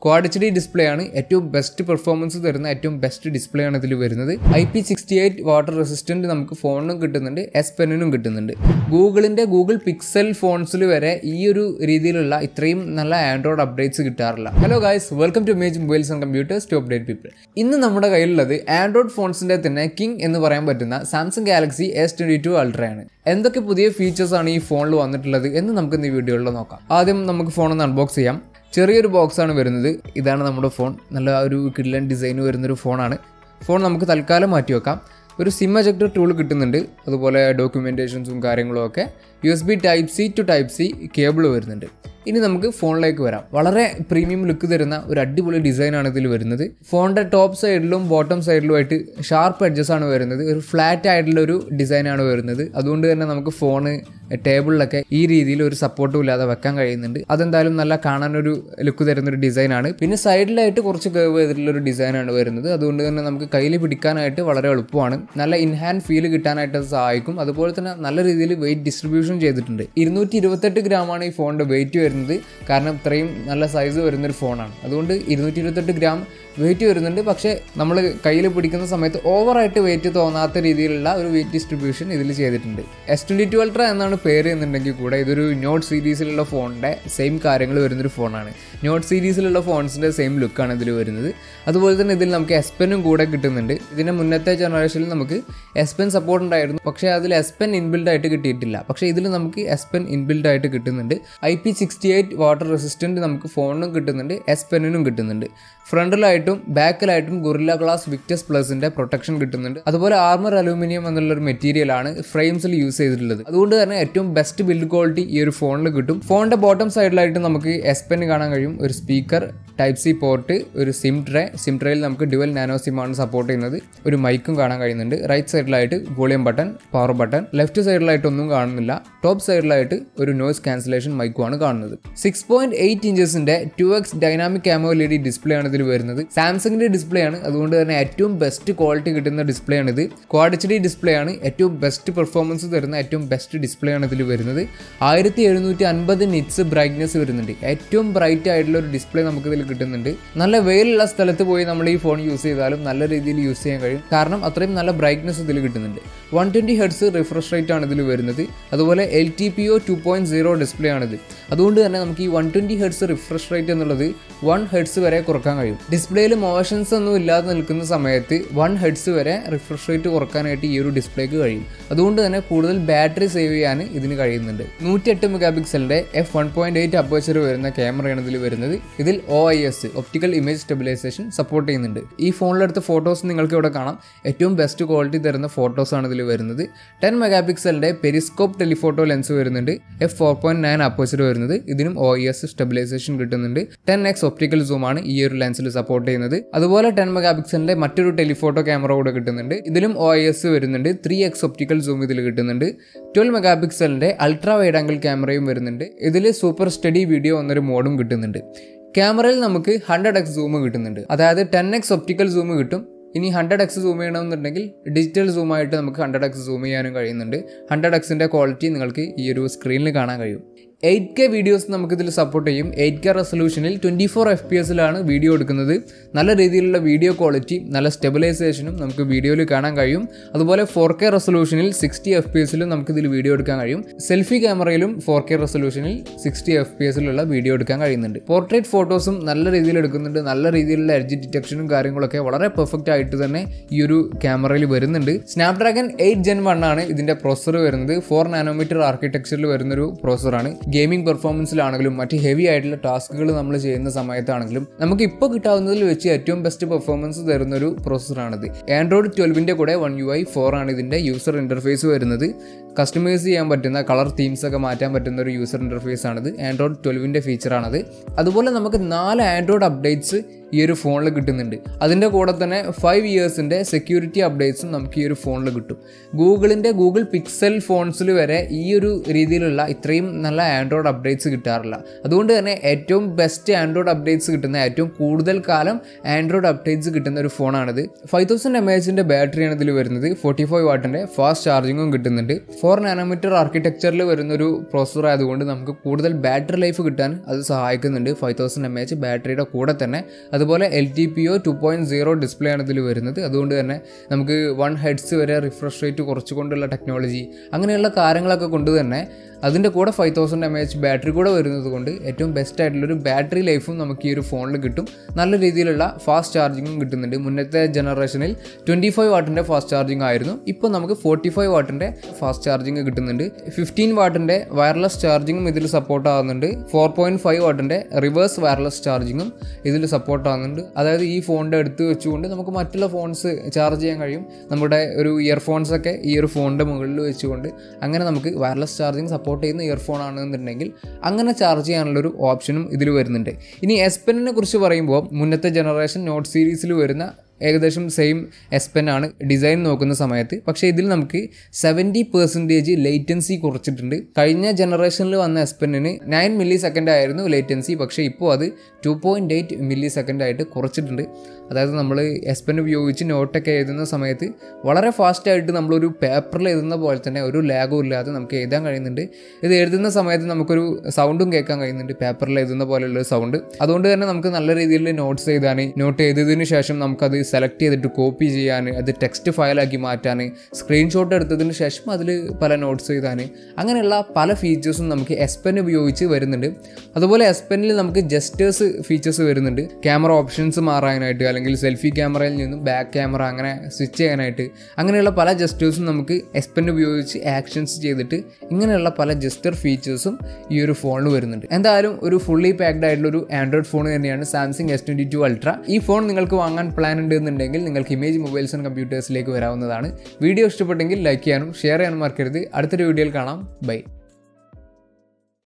quad H D display ആണ് ഏറ്റവും best performance തരുന്ന ഏറ്റവും ബെസ്റ്റ് ഡിസ്പ്ലേ ആണ് ഇതിൽ വരുന്നത് I P sixty eight water resistant നമുക്ക് ഫോണിനും കിട്ടുന്നുണ്ട് എസ് പെന്നിനും കിട്ടുന്നുണ്ട് ഗൂഗിളിൻ്റെ ഗൂഗിൾ പിക്സൽ ഫോൺസിൽ വരെ ഈ ഒരു രീതിയിലുള്ള ഇത്രയും നല്ല ആൻഡ്രോയിഡ് അപ്ഡേറ്റ്സ് കിട്ടാറില്ല hello guys welcome to Image Mobiles and Computers to update people ഇന്ന് നമ്മുടെ കയ്യിലുള്ളത് ആൻഡ്രോയിഡ് ഫോൺസിൻ്റെ തന്നെ കിങ് എന്ന് പറയാൻ പറ്റുന്ന Samsung Galaxy S twenty two അൾട്രയാണ് എന്തൊക്കെ പുതിയ ഫീച്ചേഴ്സ് ആണ് ഈ ഫോണിൽ വന്നിട്ടുള്ളത് എന്ന് നമുക്ക് ഇന്ന് ഈ വീഡിയോയിൽ നോക്കാം ആദ്യം നമുക്ക് ഫോൺ ഒന്ന് അൺബോക്സ് ചെയ്യാം ചെറിയൊരു ബോക്സ് ആണ് വരുന്നത് ഇതാണ് നമ്മുടെ ഫോൺ നല്ല ഒരു കിഡ്ലൻ ഡിസൈൻ വരുന്നൊരു ഫോണാണ് ഫോൺ നമുക്ക് തൽക്കാലം മാറ്റി വെക്കാം ഒരു സിം എജക്ടർ ടൂൾ കിട്ടുന്നുണ്ട് അതുപോലെ ഡോക്യുമെൻറ്റേഷൻസും കാര്യങ്ങളും ഒക്കെ U S B type C to type C cable വരുന്നുണ്ട് ഇനി നമുക്ക് ഫോണിലേക്ക് വരാം വളരെ പ്രീമിയം ലുക്ക് തരുന്ന ഒരു അടിപൊളി ഡിസൈനാണ് ഇതിൽ വരുന്നത് ഫോണിൻ്റെ ടോപ്പ് സൈഡിലും ബോട്ടം സൈഡിലുമായിട്ട് ഷാർപ്പ് എഡ്ജസ് ആണ് വരുന്നത് ഒരു ഫ്ലാറ്റ് ആയിട്ടുള്ള ഒരു ഡിസൈനാണ് വരുന്നത് അതുകൊണ്ട് തന്നെ നമുക്ക് ഫോണ് ടേബിളിലൊക്കെ ഈ രീതിയിൽ ഒരു സപ്പോർട്ടും ഇല്ലാതെ വെക്കാൻ കഴിയുന്നുണ്ട് അതെന്തായാലും നല്ല കാണാനൊരു ലുക്ക് തരുന്ന ഒരു ഡിസൈനാണ് പിന്നെ സൈഡിലായിട്ട് കുറച്ച് കേവ് ചെയ്തിട്ടുള്ള ഒരു ഡിസൈനാണ് വരുന്നത് അതുകൊണ്ട് തന്നെ നമുക്ക് കയ്യിൽ പിടിക്കാനായിട്ട് വളരെ എളുപ്പമാണ് നല്ല ഇൻഹാൻഡ് ഫീൽ കിട്ടാനായിട്ട് അത് സഹായിക്കും അതുപോലെ തന്നെ നല്ല രീതിയിൽ വെയിറ്റ് ഡിസ്ട്രിബ്യൂഷൻ ചെയ്തിട്ടുണ്ട് ഇരുന്നൂറ്റി ഇരുപത്തെട്ട് ഗ്രാമാണ് ഈ ഫോണിൻ്റെ വെയിറ്റ് വരുന്നത് കാരണം ഇത്രയും നല്ല സൈസ് വരുന്നൊരു ഫോണാണ് അതുകൊണ്ട് ഇരുന്നൂറ്റി ഇരുപത്തെട്ട് ഗ്രാം വെയിറ്റ് വരുന്നുണ്ട് പക്ഷേ നമ്മൾ കയ്യിൽ പിടിക്കുന്ന സമയത്ത് ഓവറായിട്ട് വെയിറ്റ് തോന്നാത്ത രീതിയിലുള്ള ഒരു വെയിറ്റ് ഡിസ്ട്രിബ്യൂഷൻ ഇതിൽ ചെയ്തിട്ടുണ്ട് എസ് ട്വൻറ്റി ടു അൾട്ര എന്നാണ് പേര് എന്നുണ്ടെങ്കിൽ കൂടെ ഇതൊരു നോട്ട് സീരീസിലുള്ള ഫോണിൻ്റെ സെയിം കാര്യങ്ങൾ വരുന്നൊരു ഫോണാണ് നോട്ട് സീരീസിലുള്ള ഫോൺസിൻ്റെ സെയിം ലുക്കാണ് ഇതിൽ വരുന്നത് അതുപോലെ തന്നെ ഇതിൽ നമുക്ക് എസ് പെന്നും കൂടെ കിട്ടുന്നുണ്ട് ഇതിൻ്റെ മുന്നത്തെ ജനറേഷനിൽ നമുക്ക് എസ് പെൻ സപ്പോർട്ട് ഉണ്ടായിരുന്നു പക്ഷേ അതിൽ എസ് പെൻ ഇൻബിൽഡ് ആയിട്ട് കിട്ടിയിട്ടില്ല പക്ഷേ ഇതിൽ നമുക്ക് എസ് പെൻ ഇൻബിൽഡ് ആയിട്ട് കിട്ടുന്നുണ്ട് I P sixty eight water resistant നമുക്ക് ഫോണിനും കിട്ടുന്നുണ്ട് എസ് പെന്നിനും കിട്ടുന്നുണ്ട് ഫ്രണ്ടിലായിട്ടും ബാക്കിലായിട്ടും ഗൊറില്ല ഗ്ലാസ് വിക്ടസ് പ്ലസിന്റെ പ്രൊട്ടക്ഷൻ കിട്ടുന്നുണ്ട് അതുപോലെ ആർമർ അലൂമിനിയം എന്നുള്ള ഒരു മെറ്റീരിയൽ ആണ് ഫ്രെയിംസിൽ യൂസ് ചെയ്തിട്ടുള്ളത് അതുകൊണ്ട് തന്നെ ഏറ്റവും ബെസ്റ്റ് ബിൽഡ് ക്വാളിറ്റി ഈ ഒരു ഫോണിൽ കിട്ടും ഫോണിന്റെ ബോട്ടം സൈഡിലായിട്ട് നമുക്ക് എസ് പെൻ കാണാൻ കഴിയും ഒരു സ്പീക്കർ ടൈപ്പ് സി പോർട്ട് ഒരു സിം ട്രേ സിം ട്രേയിൽ നമുക്ക് ഡുവൽ നാനോ സിം ആണ് സപ്പോർട്ട് ചെയ്യുന്നത് ഒരു മൈക്കും കാണാൻ കഴിയുന്നുണ്ട് റൈറ്റ് സൈഡിലായിട്ട് volume button power button left സൈഡിലായിട്ട് ഒന്നും കാണുന്നില്ല ടോപ്പ് സൈഡിലായിട്ട് ഒരു നോയ്സ് ക്യാൻസലേഷൻ മൈക്കുമാണ് കാണുന്നത് സിക്സ് പോയിന്റ് എയ്റ്റ് ഇഞ്ചസിന്റെ two X dynamic AMOLED display ആണ് ഇതിൽ വരുന്നത് സാംസങ്ങിന്റെ ഡിസ്പ്ലേ ആണ് അതുകൊണ്ട് തന്നെ ഏറ്റവും ബെസ്റ്റ് ക്വാളിറ്റി കിട്ടുന്ന ഡിസ്പ്ലേ ആണ് ഇത് ക്വാഡ് എച്ച് ഡി ഡിസ്പ്ലേ ആണ് ഏറ്റവും ബെസ്റ്റ് പെർഫോമൻസ് തരുന്ന ഏറ്റവും ബെസ്റ്റ് ഡിസ്പ്ലേ ആണ് ഇതിൽ വരുന്നത് ആയിരത്തി എഴുന്നൂറ്റി അൻപത് നിറ്റ്സ് ബ്രൈറ്റ്നസ് വരുന്നുണ്ട് ഏറ്റവും ബ്രൈറ്റ് ആയിട്ടുള്ള ഒരു ഡിസ്പ്ലേ നമുക്ക് ഇതിൽ കിട്ടുന്നുണ്ട് നല്ല വെയിലുള്ള സ്ഥലത്ത് പോയി നമ്മൾ ഈ ഫോൺ യൂസ് ചെയ്താലും നല്ല രീതിയിൽ യൂസ് ചെയ്യാൻ കഴിയും കാരണം അത്രയും നല്ല ബ്രൈറ്റ്നസ് ഇതിൽ കിട്ടുന്നുണ്ട് one twenty hertz refresh rate ആണ് ഇതിൽ വരുന്നത് അതുപോലെ L T P O two point zero display ആണിത് അതുകൊണ്ട് തന്നെ നമുക്ക് ഈ one twenty hertz refresh rate എന്നുള്ളത് വൺ ഹെഡ്സ് വരെ കുറക്കാൻ കഴിയും ഡിസ്പ്ലേയിൽ മോഷൻസ് ഒന്നും ഇല്ലാതെ നിൽക്കുന്ന സമയത്ത് വൺ ഹെഡ്സ് വരെ റിഫ്രഷ് റേറ്റ് കുറക്കാനായിട്ട് ഈ ഒരു ഡിസ്പ്ലേക്ക് കഴിയും അതുകൊണ്ട് തന്നെ കൂടുതൽ ബാറ്ററി സേവ് ചെയ്യാൻ ഇതിന് കഴിയുന്നുണ്ട് നൂറ്റിയെട്ട് മെഗാ പിക്സലിന്റെ F one point eight aperture വരുന്ന ക്യാമറയാണ് ഇതിൽ വരുന്നത് ഇതിൽ O I S optical image stabilisation support ചെയ്യുന്നുണ്ട് ഈ ഫോണിലെടുത്ത ഫോട്ടോസ് നിങ്ങൾക്ക് ഇവിടെ കാണാം ഏറ്റവും ബെസ്റ്റ് ക്വാളിറ്റി തരുന്ന ഫോട്ടോസ് ആണ് ഇതിൽ വരുന്നത് ടെൻ മെഗാ പിക്സലിന്റെ പെരിസ്കോപ്പ് ടെലിഫോട്ടോ ലെൻസ് വരുന്നുണ്ട് F four point nine aperture വരുന്നത് ഇതിനും ഒ ഐ എസ് സ്റ്റെബിലൈസേഷൻ കിട്ടുന്നുണ്ട് ടെൻ എക്സ് ഒപ്റ്റിക്കൽ സൂം ആണ് ഈ ഒരു ലെൻസിൽ സപ്പോർട്ട് ചെയ്യുന്നത് അതുപോലെ ടെൻ മെഗാ പിക്സലിന്റെ മറ്റൊരു ടെലിഫോട്ടോ ക്യാമറ കൂടെ കിട്ടുന്നുണ്ട് ഇതിലും ഒ ഐ എസ് വരുന്നുണ്ട് ത്രീ എക്സ് ഒപ്റ്റിക്കൽ സൂം ഇതിൽ കിട്ടുന്നുണ്ട് ട്വൽവ് മെഗാ പിക്സലിന്റെ അൾട്രാ വൈഡ് ആംഗിൾ ക്യാമറയും വരുന്നുണ്ട് ഇതിൽ സൂപ്പർ സ്റ്റഡി വീഡിയോ എന്നൊരു മോഡും കിട്ടുന്നുണ്ട് ക്യാമറയിൽ നമുക്ക് ഹൺഡ്രഡ് എക്സ് സൂം കിട്ടുന്നുണ്ട് അതായത് ടെൻ എക്സ് ഒപ്റ്റിക്കൽ സൂം കിട്ടും ഇനി ഹൺഡ്രഡ് എക്സ് സൂം ചെയ്യണമെന്നുണ്ടെങ്കിൽ ഡിജിറ്റൽ സൂം ആയിട്ട് നമുക്ക് ഹൺഡ്രഡ് എക്സ് സൂം ചെയ്യാനും കഴിയുന്നുണ്ട് ഹൺഡ്രഡ് എക്സിൻ്റെ ക്വാളിറ്റി നിങ്ങൾക്ക് ഈ ഒരു സ്ക്രീനിൽ കാണാൻ കഴിയും എയ്റ്റ് കെ വീഡിയോസ് നമുക്കിതിൽ സപ്പോർട്ട് ചെയ്യും എയ്റ്റ് കെ റെസൊല്യൂഷനിൽ ട്വൻറ്റി ഫോർ എഫ് പി എസിലാണ് വീഡിയോ എടുക്കുന്നത് നല്ല രീതിയിലുള്ള വീഡിയോ ക്വാളിറ്റി നല്ല സ്റ്റെബിലൈസേഷനും നമുക്ക് വീഡിയോയിൽ കാണാൻ കഴിയും അതുപോലെ ഫോർ കെ റെസൊല്യൂഷനിൽ സിക്സ്റ്റി എഫ് പി എസിലും നമുക്കിതിൽ വീഡിയോ എടുക്കാൻ കഴിയും സെൽഫി ക്യാമറയിലും ഫോർ കെ റെസൊല്യൂഷനിൽ സിക്സ്റ്റി എഫ് പി എസിലുള്ള വീഡിയോ എടുക്കാൻ കഴിയുന്നുണ്ട് പോർട്രേറ്റ് ഫോട്ടോസും നല്ല രീതിയിൽ എടുക്കുന്നുണ്ട് നല്ല രീതിയിലുള്ള എഡ്ജ് ഡിറ്റക്ഷനും കാര്യങ്ങളൊക്കെ വളരെ പെർഫെക്റ്റ് ആയിട്ട് തന്നെ ഈ ഒരു ക്യാമറയിൽ വരുന്നുണ്ട് സ്നാപ്ഡ്രാഗൺ എയ്റ്റ് ജെൻ വൺ ആണ് ഇതിന്റെ പ്രോസർ വരുന്നത് ഫോർ നാനോമീറ്റർ ആർക്കിടെക്ചറിൽ വരുന്നൊരു പ്രോസറാണ് ഗെയിമിംഗ് പെർഫോമൻസിലാണെങ്കിലും മറ്റ് ഹെവി ആയിട്ടുള്ള ടാസ്കുകൾ നമ്മൾ ചെയ്യുന്ന സമയത്താണെങ്കിലും നമുക്ക് ഇപ്പോൾ കിട്ടാവുന്നതിൽ വെച്ച് ഏറ്റവും ബെസ്റ്റ് പെർഫോമൻസ് തരുന്ന ഒരു പ്രോസസ്സറാണിത് ആൻഡ്രോയിഡ് ട്വൽവിൻ്റെ കൂടെ വൺ യു ഐ ഫോർ ആണ് ഇതിൻ്റെ യൂസർ ഇൻ്റർഫേസ് വരുന്നത് കസ്റ്റമൈസ് ചെയ്യാൻ പറ്റുന്ന കളർ തീംസ് ഒക്കെ മാറ്റാൻ പറ്റുന്ന ഒരു യൂസർ ഇൻ്റർഫേസ് ആണിത് ആൻഡ്രോയിഡ് ട്വൽവിൻ്റെ ഫീച്ചറാണത് അതുപോലെ നമുക്ക് നാല് ആൻഡ്രോയിഡ് അപ്ഡേറ്റ്സ് ഈ ഒരു ഫോണിൽ കിട്ടുന്നുണ്ട് അതിൻ്റെ കൂടെ തന്നെ ഫൈവ് ഇയേഴ്സിൻ്റെ സെക്യൂരിറ്റി അപ്ഡേറ്റ്സും നമുക്ക് ഈ ഒരു ഫോണിൽ കിട്ടും ഗൂഗിളിൻ്റെ ഗൂഗിൾ പിക്സൽ ഫോൺസിൽ വരെ ഈ ഒരു രീതിയിലുള്ള ഇത്രയും നല്ല ആൻഡ്രോയിഡ് അപ്ഡേറ്റ്സ് കിട്ടാറില്ല അതുകൊണ്ട് തന്നെ ഏറ്റവും ബെസ്റ്റ് ആൻഡ്രോയിഡ് അപ്ഡേറ്റ്സ് കിട്ടുന്ന ഏറ്റവും കൂടുതൽ കാലം ആൻഡ്രോയിഡ് അപ്ഡേറ്റ്സ് കിട്ടുന്ന ഒരു ഫോണാണിത് ഫൈവ് തൗസൻഡ് എം എച്ചിൻ്റെ ബാറ്ററിയാണ് ഇതിൽ വരുന്നത് ഫോർട്ടി ഫൈവ് വാട്ടിൻ്റെ ഫാസ്റ്റ് ചാർജിങ്ങും കിട്ടുന്നുണ്ട് ഫോർ നാനോമീറ്റർ ആർക്കിടെക്ചറിൽ വരുന്നൊരു പ്രോസസ്സർ ആയതുകൊണ്ട് നമുക്ക് കൂടുതൽ ബാറ്ററി ലൈഫ് കിട്ടാൻ അത് സഹായിക്കുന്നുണ്ട് ഫൈവ് തൗസൻഡ് എം എച്ച് ബാറ്ററിയുടെ കൂടെ തന്നെ അതുപോലെ L T P O two point zero display ആണ് ഇതിൽ വരുന്നത് അതുകൊണ്ട് തന്നെ നമുക്ക് വൺ ഹെഡ്സ് വരെ റിഫ്രഷ് റേറ്റ് കുറച്ചുകൊണ്ടുള്ള ടെക്നോളജി അങ്ങനെയുള്ള കാര്യങ്ങളൊക്കെ കൊണ്ട് തന്നെ അതിൻ്റെ കൂടെ five thousand M H battery കൂടെ വരുന്നത് കൊണ്ട് ഏറ്റവും ബെസ്റ്റ് ആയിട്ടുള്ളൊരു ബാറ്ററി ലൈഫും നമുക്ക് ഈ ഒരു ഫോണിൽ കിട്ടും നല്ല രീതിയിലുള്ള ഫാസ്റ്റ് ചാർജിങ്ങും കിട്ടുന്നുണ്ട് മുന്നത്തെ ജനറേഷനിൽ ട്വൻറ്റി ഫൈവ് വാട്ടിൻ്റെ ഫാസ്റ്റ് ചാർജിങ് ആയിരുന്നു ഇപ്പോൾ നമുക്ക് ഫോർട്ടി ഫൈവ് വാട്ടിൻ്റെ ഫാസ്റ്റ് ചാർജിങ് കിട്ടുന്നുണ്ട് ഫിഫ്റ്റീൻ വാട്ടിൻ്റെ വയർലെസ് ചാർജിങ്ങും ഇതിൽ സപ്പോർട്ട് ആകുന്നുണ്ട് ഫോർ പോയിൻറ്റ് ഫൈവ് വാട്ടിൻ്റെ റിവേഴ്സ് വയർലെസ് ചാർജിങ്ങും ഇതിൽ സപ്പോർട്ട് ആകുന്നുണ്ട് അതായത് ഈ ഫോണിൻ്റെ അടുത്ത് വെച്ചുകൊണ്ട് നമുക്ക് മറ്റുള്ള ഫോൺസ് ചാർജ് ചെയ്യാൻ കഴിയും നമ്മുടെ ഒരു ഇയർഫോൺസ് ഒക്കെ ഈ ഒരു ഫോണിൻ്റെ മുകളിൽ വെച്ചുകൊണ്ട് അങ്ങനെ നമുക്ക് വയർലെസ് ചാർജിങ് സപ്പോർട്ട് ചെയ്യുന്ന ഇയർഫോൺ ആണെന്നുണ്ടെങ്കിൽ അങ്ങനെ ചാർജ് ചെയ്യാനുള്ളൊരു ഓപ്ഷനും ഇതിൽ വരുന്നുണ്ട് ഇനി എസ് പെന്നിനെ കുറിച്ച് പറയുമ്പോൾ മുന്നത്തെ ജനറേഷൻ നോട്ട് സീരീസിൽ വരുന്ന ഏകദേശം സെയിം എസ് പെൻ ആണ് ഡിസൈൻ നോക്കുന്ന സമയത്ത് പക്ഷേ ഇതിൽ നമുക്ക് സെവൻറ്റി പെർസെൻറ്റേജ് ലേറ്റൻസി കുറച്ചിട്ടുണ്ട് കഴിഞ്ഞ ജനറേഷനിൽ വന്ന എസ് പെന്നിന് നയൻ മില്ലി സെക്കൻഡ് ആയിരുന്നു ലേറ്റൻസി പക്ഷേ ഇപ്പോൾ അത് two point eight millisecond ആയിട്ട് കുറച്ചിട്ടുണ്ട് അതായത് നമ്മൾ എസ് പെൻ ഉപയോഗിച്ച് നോട്ടൊക്കെ എഴുതുന്ന സമയത്ത് വളരെ ഫാസ്റ്റായിട്ട് നമ്മളൊരു പേപ്പറിൽ എഴുതുന്ന പോലെ തന്നെ ഒരു ലാഗും ഇല്ലാതെ നമുക്ക് എഴുതാൻ കഴിയുന്നുണ്ട് ഇത് എഴുതുന്ന സമയത്ത് നമുക്കൊരു സൗണ്ടും കേൾക്കാൻ കഴിയുന്നുണ്ട് പേപ്പറിൽ എഴുതുന്ന പോലെയുള്ള സൗണ്ട് അതുകൊണ്ട് തന്നെ നമുക്ക് നല്ല രീതിയിൽ നോട്ട്സ് എഴുതാൻ നോട്ട് എഴുതിയതിന് ശേഷം നമുക്കത് സെലക്ട് ചെയ്തിട്ട് കോപ്പി ചെയ്യാൻ അത് ടെക്സ്റ്റ് ഫയലാക്കി മാറ്റാൻ സ്ക്രീൻഷോട്ട് എടുത്തതിന് ശേഷം അതിൽ പല നോട്ട്സ് എഴുതാൻ അങ്ങനെയുള്ള പല ഫീച്ചേഴ്സും നമുക്ക് എസ് പെൻ ഉപയോഗിച്ച് വരുന്നുണ്ട് അതുപോലെ എസ് പെന്നിൽ നമുക്ക് ജസ്റ്റേഴ്സ് ഫീച്ചേഴ്സ് വരുന്നുണ്ട് ക്യാമറ ഓപ്ഷൻസ് മാറാനായിട്ട് അല്ലെങ്കിൽ സെൽഫി ക്യാമറയിൽ നിന്നും ബാക്ക് ക്യാമറ അങ്ങനെ സ്വിച്ച് ചെയ്യാനായിട്ട് അങ്ങനെയുള്ള പല ജസ്റ്റേഴ്സും നമുക്ക് എസ് പെൻ ഉപയോഗിച്ച് ആക്ഷൻസ് ചെയ്തിട്ട് ഇങ്ങനെയുള്ള പല ജസ്റ്റർ ഫീച്ചേഴ്സും ഈ ഒരു ഫോണിൽ വരുന്നുണ്ട് എന്തായാലും ഒരു ഫുള്ളി പാക്ഡ് ആയിട്ടുള്ള ഒരു ആൻഡ്രോയിഡ് ഫോൺ തന്നെയാണ് Samsung S twenty two ultra ഈ ഫോൺ നിങ്ങൾക്ക് വാങ്ങാൻ പ്ലാൻ ഉണ്ട് എന്നുണ്ടെങ്കിൽ നിങ്ങൾക്ക് ഇമേജ് മൊബൈൽസ് ആൻഡ് കമ്പ്യൂട്ടേഴ്സിലേക്ക് വരാവുന്നതാണ് വീഡിയോ ഇഷ്ടപ്പെട്ടെങ്കിൽ ലൈക്ക് ചെയ്യാനും ഷെയർ ചെയ്യാനും മറക്കരുത് അടുത്തൊരു വീഡിയോയിൽ കാണാം ബൈ